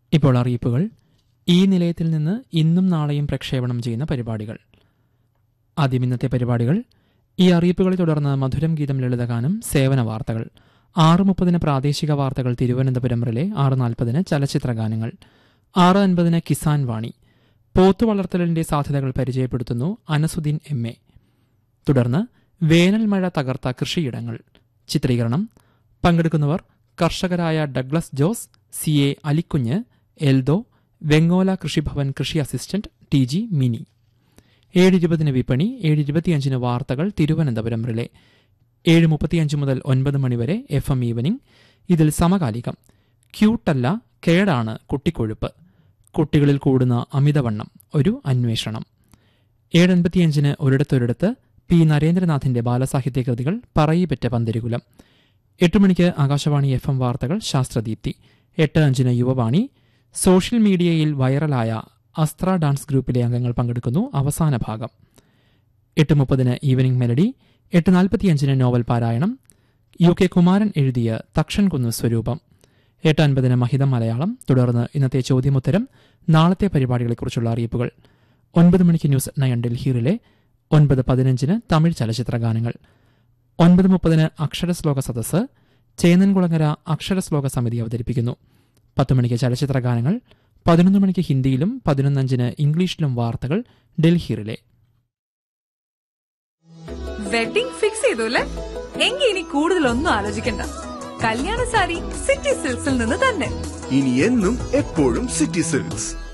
ഇപ്പോൾ അറിയിപ്പുകൾ ഈ നിലയത്തിൽ നിന്ന് ഇന്നും നാളെയും പ്രക്ഷേപണം ചെയ്യുന്ന പരിപാടികൾ ആദ്യം ഇന്നത്തെ പരിപാടികൾ ഈ അറിയിപ്പുകളെ തുടർന്ന് മധുരം ഗീതം ലളിതഗാനം സേവന വാർത്തകൾ ആറ് മുപ്പതിന് പ്രാദേശിക വാർത്തകൾ തിരുവനന്തപുരം റിലെ ആറ് നാൽപ്പതിന് ചലച്ചിത്ര ഗാനങ്ങൾ ആറ് അൻപതിന് കിസാൻ വാണി പോത്തു വളർത്തലിന്റെ സാധ്യതകൾ പരിചയപ്പെടുത്തുന്നു അനസുദ്ദീൻ എം എ തുടർന്ന് വേനൽ മഴ തകർത്ത കൃഷിയിടങ്ങൾ ചിത്രീകരണം പങ്കെടുക്കുന്നവർ കർഷകരായ Douglas Jose C A Alikunju Eldo Vengola Krishibhavan കൃഷി അസിസ്റ്റന്റ് ടി ജി മിനി ഏഴ് ഇരുപതിന് വിപണി ഏഴ് ഇരുപത്തിയഞ്ചിന് വാർത്തകൾ തിരുവനന്തപുരം റിലേ ഏഴ് മുപ്പത്തിയഞ്ച് മുതൽ ഒൻപത് മണിവരെ എഫ് എം ഈവനിംഗ് ഇതിൽ സമകാലികം ക്യൂട്ടല്ല കേടാണ് കുട്ടിക്കൊഴുപ്പ് കുട്ടികളിൽ കൂടുന്ന അമിതവണ്ണം ഒരു അന്വേഷണം ഏഴ് അൻപത്തിയഞ്ചിന് ഒരിടത്തൊരിടത്ത് പി നരേന്ദ്രനാഥിന്റെ ബാലസാഹിത്യ കൃതികൾ പറയിപ്പറ്റ പന്തിരുകുലം എട്ട് മണിക്ക് ആകാശവാണി എഫ് എം വാർത്തകൾ ശാസ്ത്രദീപ്തി എട്ട് അഞ്ചിന് യുവവാണി സോഷ്യൽ മീഡിയയിൽ വൈറലായ അസ്ത്ര ഡാൻസ് ഗ്രൂപ്പിലെ അംഗങ്ങൾ പങ്കെടുക്കുന്നു അവസാന ഭാഗം എട്ട് മുപ്പതിന് ഈവനിംഗ് മെലഡി എട്ട് നാൽപ്പത്തിയഞ്ചിന് നോവൽ പാരായണം യു കെ കുമാരൻ എഴുതിയ തക്ഷൻ കുന്ന് സ്വരൂപം എട്ട് അൻപതിന് മഹിതം മലയാളം തുടർന്ന് ഇന്നത്തെ ചോദ്യമുത്തരം നാളത്തെ പരിപാടികളെക്കുറിച്ചുള്ള അറിയിപ്പുകൾ ഒൻപത് മണിക്ക് ന്യൂസ് നയൻ ഡൽഹിയിലെ ഒൻപത് പതിനഞ്ചിന് തമിഴ് ചലച്ചിത്ര ഗാനങ്ങൾ ഒൻപത് മുപ്പതിന് അക്ഷരശ്ലോക സദസ്സ് ചേന്നൻകുളങ്ങര അക്ഷരശ്ലോക സമിതി അവതരിപ്പിക്കുന്നു പത്ത് മണിക്ക് ചലച്ചിത്ര ഗാനങ്ങൾ പതിനൊന്ന് മണിക്ക് ഹിന്ദിയിലും പതിനൊന്നഞ്ചിന് ഇംഗ്ലീഷിലും വാർത്തകൾ ഡൽഹിയിലെ വെഡിംഗ് ഫിക്സ് ചെയ്തു അല്ലേ എങ്കിൽ ഇനി കൂടുതലൊന്നും ആലോചിക്കണ്ട കല്യാണ സാരി സിറ്റി സിൽക്സിൽ നിന്ന് തന്നെ ഇനി എന്നും എപ്പോഴും സിറ്റി സിൽക്സ്